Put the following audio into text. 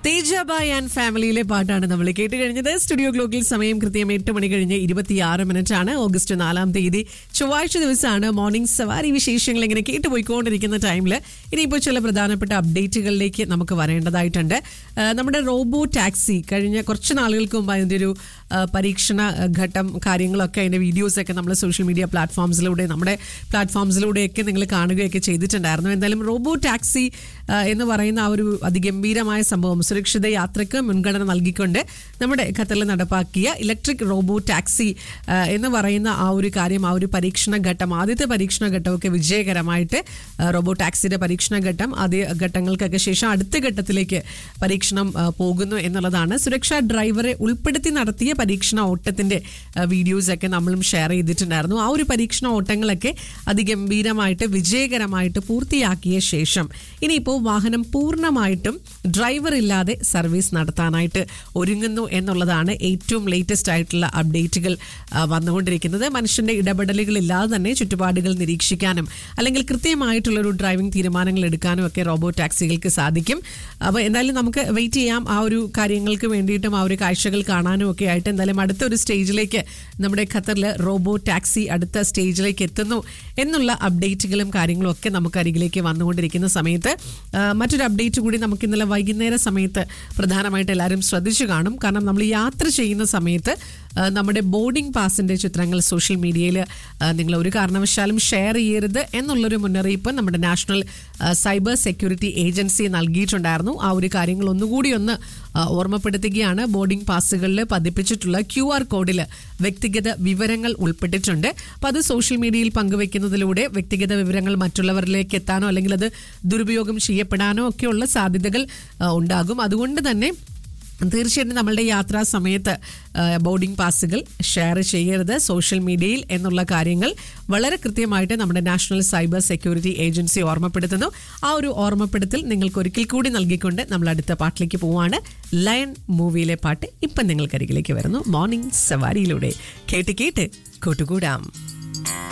തേജാബായ് and ഫാമിലിയിലെ പാട്ടാണ് നമ്മൾ കേട്ട് കഴിഞ്ഞത് സ്റ്റുഡിയോ ഗ്ലോക്കിൽ സമയം കൃത്യം എട്ട് മണി കഴിഞ്ഞ് ഇരുപത്തിയാറ് മിനിറ്റ് ആണ് ഓഗസ്റ്റ് നാലാം തീയതി ചൊവ്വാഴ്ച ദിവസമാണ് മോർണിംഗ് സവാരി വിശേഷങ്ങൾ ഇങ്ങനെ കേട്ടുപോയിക്കൊണ്ടിരിക്കുന്ന ടൈമിൽ ഇനിയിപ്പോൾ ചില പ്രധാനപ്പെട്ട അപ്ഡേറ്റുകളിലേക്ക് നമുക്ക് വരേണ്ടതായിട്ടുണ്ട് ആ, നമ്മുടെ റോബോ ടാക്സി കഴിഞ്ഞ കുറച്ച് നാളുകൾക്ക് മുമ്പ് അതിൻ്റെ ഒരു ആ, പരീക്ഷണ ഘട്ടം കാര്യങ്ങളൊക്കെ അതിൻ്റെ വീഡിയോസൊക്കെ നമ്മൾ സോഷ്യൽ മീഡിയ പ്ലാറ്റ്ഫോംസിലൂടെ നമ്മുടെ പ്ലാറ്റ്ഫോംസിലൂടെയൊക്കെ നിങ്ങൾ കാണുകയൊക്കെ ചെയ്തിട്ടുണ്ടായിരുന്നു എന്തായാലും റോബോ ടാക്സി ആ, എന്ന് പറയുന്ന ആ ഒരു അതിഗംഭീരമായ സംഭവം സുരക്ഷിത യാത്രയ്ക്ക് മുൻഗണന നൽകിക്കൊണ്ട് നമ്മുടെ ഖത്തറിൽ നടപ്പാക്കിയ ഇലക്ട്രിക് റോബോ ടാക്സി ആ, എന്ന് പറയുന്ന ആ ഒരു കാര്യം ആ ഒരു പരീക്ഷണ ഘട്ടം ആദ്യത്തെ പരീക്ഷണ ഘട്ടമൊക്കെ വിജയകരമായിട്ട് ആ, റോബോ ടാക്സിയുടെ പരീക്ഷണ ഘട്ടം ആദ്യ ഘട്ടങ്ങൾക്കൊക്കെ ശേഷം അടുത്ത ഘട്ടത്തിലേക്ക് പരീക്ഷണം ആ, പോകുന്നു എന്നുള്ളതാണ് സുരക്ഷാ ഡ്രൈവറെ ഉൾപ്പെടുത്തി നടത്തിയ പരീക്ഷണ ഓട്ടത്തിന്റെ വീഡിയോസ് ഒക്കെ നമ്മളും ഷെയർ ചെയ്തിട്ടുണ്ടായിരുന്നു ആ ഒരു പരീക്ഷണ ഓട്ടങ്ങളൊക്കെ അതിഗംഭീരമായിട്ട് വിജയകരമായിട്ട് പൂർത്തിയാക്കിയ ശേഷം ഇനിയിപ്പോൾ വാഹനം പൂർണ്ണമായിട്ടും ഡ്രൈവർ ഇല്ലാതെ സർവീസ് നടത്താനായിട്ട് ഒരുങ്ങുന്നു എന്നുള്ളതാണ് ഏറ്റവും ലേറ്റസ്റ്റ് ആയിട്ടുള്ള അപ്ഡേറ്റുകൾ ആ, വന്നുകൊണ്ടിരിക്കുന്നത് മനുഷ്യന്റെ ഇടപെടലുകളില്ലാതെ തന്നെ ചുറ്റുപാടുകൾ നിരീക്ഷിക്കാനും അല്ലെങ്കിൽ കൃത്യമായിട്ടുള്ള ഒരു ഡ്രൈവിംഗ് തീരുമാനങ്ങൾ എടുക്കാനും ഒക്കെ റോബോ ടാക്സികൾക്ക് സാധിക്കും അപ്പോൾ എന്തായാലും നമുക്ക് വെയിറ്റ് ചെയ്യാം ആ ഒരു കാര്യങ്ങൾക്ക് വേണ്ടിയിട്ടും ആ ഒരു കാഴ്ചകൾ കാണാനും ഒക്കെ ആയിട്ട് എന്തായാലും അടുത്ത ഒരു സ്റ്റേജിലേക്ക് നമ്മുടെ ഖത്തറിൽ റോബോ ടാക്സി അടുത്ത സ്റ്റേജിലേക്ക് എത്തുന്നു എന്നുള്ള അപ്ഡേറ്റുകളും കാര്യങ്ങളും ഒക്കെ നമുക്ക് അരികിലേക്ക് വന്നുകൊണ്ടിരിക്കുന്ന സമയത്ത് ആ, മറ്റൊരു അപ്ഡേറ്റ് കൂടി നമുക്ക് ഇന്നലെ വൈകുന്നേര സമയത്ത് പ്രധാനമായിട്ട് എല്ലാവരും ശ്രദ്ധിച്ചു കാണും കാരണം നമ്മൾ യാത്ര ചെയ്യുന്ന സമയത്ത് ആ, നമ്മുടെ ബോർഡിംഗ് പാസിന്റെ ചിത്രങ്ങൾ സോഷ്യൽ മീഡിയയിൽ നിങ്ങൾ ഒരു കാരണവശാലും ഷെയർ ചെയ്യരുത് എന്നുള്ളൊരു മുന്നറിയിപ്പ് നമ്മുടെ നാഷണൽ ആ, സൈബർ സെക്യൂരിറ്റി ഏജൻസി നൽകിയിട്ടുണ്ടായിരുന്നു ആ ഒരു കാര്യങ്ങൾ ഒന്നുകൂടി ഒന്ന് ആ, ഓർമ്മപ്പെടുത്തുകയാണ് ബോർഡിംഗ് പാസുകളിൽ പതിപ്പിച്ചിട്ടുള്ള ക്യു ആർ കോഡിൽ വ്യക്തിഗത വിവരങ്ങൾ ഉൾപ്പെട്ടിട്ടുണ്ട് അപ്പോൾ അത് സോഷ്യൽ മീഡിയയിൽ പങ്കുവെക്കുന്നതിലൂടെ വ്യക്തിഗത വിവരങ്ങൾ മറ്റുള്ളവരിലേക്ക് എത്താനോ അല്ലെങ്കിൽ അത് ദുരുപയോഗം ചെയ്യപ്പെടാനോ ഒക്കെയുള്ള സാധ്യതകൾ ആ, ഉണ്ടാകും അതുകൊണ്ട് തന്നെ തീർച്ചയായിട്ടും നമ്മളുടെ യാത്രാ സമയത്ത് ആ, ബോർഡിംഗ് പാസുകൾ ഷെയർ ചെയ്യരുത് സോഷ്യൽ മീഡിയയിൽ എന്നുള്ള കാര്യങ്ങൾ വളരെ കൃത്യമായിട്ട് നമ്മുടെ നാഷണൽ സൈബർ സെക്യൂരിറ്റി ഏജൻസി ഓർമ്മപ്പെടുത്തുന്നു ആ ഒരു ഓർമ്മപ്പെടുത്തൽ നിങ്ങൾക്ക് ഒരിക്കൽ കൂടി നൽകിക്കൊണ്ട് നമ്മൾ അടുത്ത പാട്ടിലേക്ക് പോവാണ് ലയൺ മൂവിയിലെ പാട്ട് ഇപ്പം നിങ്ങൾക്കരികിലേക്ക് വരുന്നു മോർണിംഗ് സവാരിയിലൂടെ കേട്ട് കേട്ട് കൂട്ടുകൂടാം